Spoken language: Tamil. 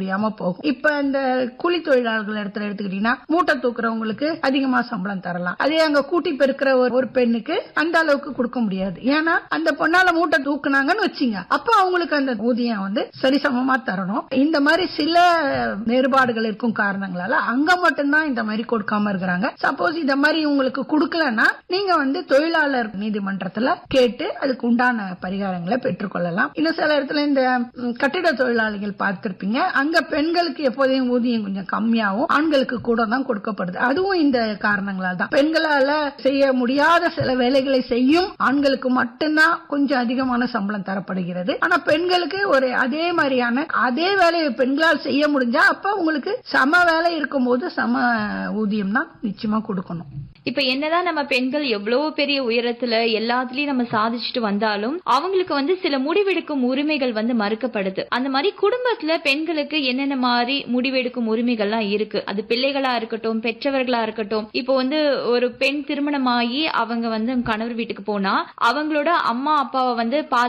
முடியாம போகும் இப்ப இந்த கூலி தொழிலாளர்கள் இடத்துல எடுத்துக்கிட்டீங்கன்னா மூட்டை தூக்குறவங்களுக்கு அதிகமா சம்பளம் தரலாம் அதே அங்க கூட்டி பெருக்கிற ஒரு- ஒரு பெண்ணுக்கு அந்த அளவுக்கு கொடுக்க முடியாது ஏன்னா அந்த பொண்ணால மூட்டை தூக்குனாங்கன்னு வச்சுங்க அப்ப அவங்களுக்கு அந்த ஊதியம் வந்து சரிசமமா தரணும் இந்த மாதிரி சில வேறுபாடுகள் இருக்கும் காரணங்களால அங்க மட்டும்தான் இந்த மாதிரி கொடுக்காம இருக்கிறாங்க சப்போஸ் இந்த மாதிரி உங்களுக்கு கொடுக்கலன்னா நீங்க வந்து தொழிலாளர் நீதிமன்றத்துல கேட்டு அதுக்கு உண்டான பரிகாரங்களை பெற்றுக்கொள்ளலாம் இன்னும் சில இடத்துல இந்த ம், கட்டிட தொழிலாளிகள் பார்த்திருப்பீங்க அங்க பெண்களுக்கு எப்போதையும் ஊதியம் கொஞ்சம் கம்மியாகும் ஆண்களுக்கு கூட தான் கொடுக்கப்படுது அதுவும் இந்த காரணங்களால் தான் பெண்களால செய்ய முடியாத சில வேலைகளை செய்யும் ஆண்களுக்கு மட்டும்தான் கொஞ்சம் அதிகமான சம்பளம் தரப்படுகிறது ஆனா பெண்களுக்கு ஒரு அதே மாதிரியான அதே வேலையை பெண்களால் செய்ய முடிஞ்சா அப்ப உங்களுக்கு சம வேலை இருக்கும்போது சம ஊதியம் தான் நிச்சயமா கொடுக்கணும் இப்ப என்னதான் நம்ம பெண்கள் எவ்வளவு பெரிய உயரத்துல எல்லாத்துலயும் நம்ம சாதிச்சுட்டு வந்தாலும் அவங்களுக்கு வந்து சில முடிவெடுக்கும் உரிமைகள் வந்து மறுக்கப்படுது அந்த மாதிரி குடும்பத்துல பெண்களுக்கு என்னென்ன மாதிரி முடிவெடுக்கும் உரிமைகள்லாம் இருக்கு அது பிள்ளைகளா இருக்கட்டும் பெற்றவர்களா இருக்கட்டும் இப்போ வந்து ஒரு பெண் திருமணமாகி அவங்க வந்து கணவர் வீட்டுக்கு போனா அவங்களோட அம்மா அப்பாவை வந்து பாதுகாப்பு